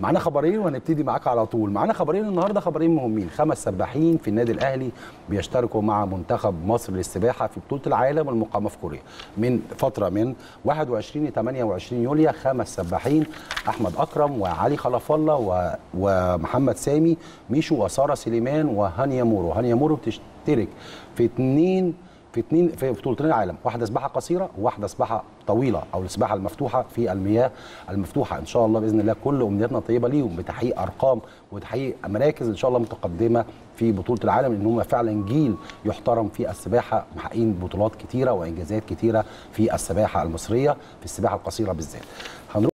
معانا خبرين وهنبتدي معاك على طول معانا خبرين النهارده خبرين مهمين خمس سباحين في النادي الاهلي بيشتركوا مع منتخب مصر للسباحه في بطوله العالم المقامه في كوريا من فتره من 21 ل 28 يوليو خمس سباحين احمد اكرم وعلي خلف الله و... ومحمد سامي ميشو وساره سليمان وهانيا مورو هانيا مورو بتشترك في اثنين في اثنين في بطولتين العالم واحده سباحه قصيره وواحده سباحه طويله او السباحه المفتوحه في المياه المفتوحه ان شاء الله باذن الله كل امنياتنا طيبه ليهم بتحقيق ارقام وتحقيق مراكز ان شاء الله متقدمه في بطوله العالم لان هم فعلا جيل يحترم في السباحه محققين بطولات كتيره وانجازات كتيره في السباحه المصريه في السباحه القصيره بالذات